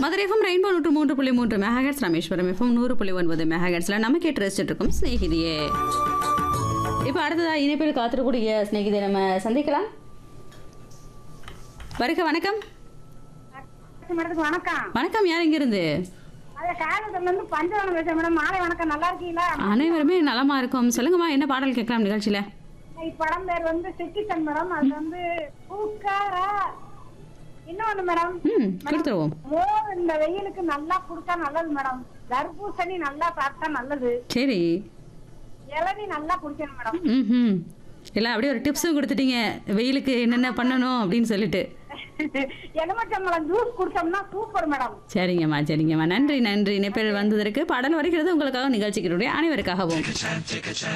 Madurai FM rainbow நூற்று மூன்று புள்ளி மூன்று மெகாஹெட்ஸ் ராமேஸ்வரம் எஃப்எம் நூறு புள்ளி ஒன்பது மெகாஹெட்ஸில் நம்ம கேட்டு ரசிச்சுட்டு இருக்கோம் ஸ்நேகிதியே இப்போ அடுத்ததா இணைப்பில் காத்திருக்கூடிய ஸ்நேகிதியை நம்ம சந்திக்கலாம் வருக வணக்கம் மேடத்துக்கு வணக்கம் வணக்கம் யார் இங்கிருந்து அது காலத்துல இருந்து பஞ்சவனம் பேசுறேன் மேடம் மாலை வணக்கம் நல்லா இருக்கீங்களா அனைவருமே நலமா இருக்கும் சொல்லுங்கம்மா என்ன பாடல் கேட்கலாம் நிகழ்ச்சியில இப்படம் பேர் வந்து சிட்டிசன் மேடம் அது வந்து பூக்காரா இன்னொன்னு மேடம் ம் கொடுத்துருவோம் மோர் இந்த வெயிலுக்கு நல்லா குடுத்தா நல்லது மேடம் தர்பூசணி நல்லா சாப்பிட்டா நல்லது சரி இளநீ நல்லா குடிக்கணும் மேடம் ம் எல்லாம் அப்படியே ஒரு டிப்ஸும் கொடுத்துட்டீங்க வெயிலுக்கு என்னென்ன பண்ணணும் அப்படின்னு சொல்லிட்டு எலுமிச்சம்பழம் ஜூஸ் குடிச்சோம்னா சூப்பர் மேடம் சரிங்கம்மா சரிங்கம்மா நன்றி நன்றி இணைப்பில் வந்ததற்கு பாடல் வருகிறது உங்களுக்காக நிகழ்ச்சிகளுடைய அனைவருக்காகவும்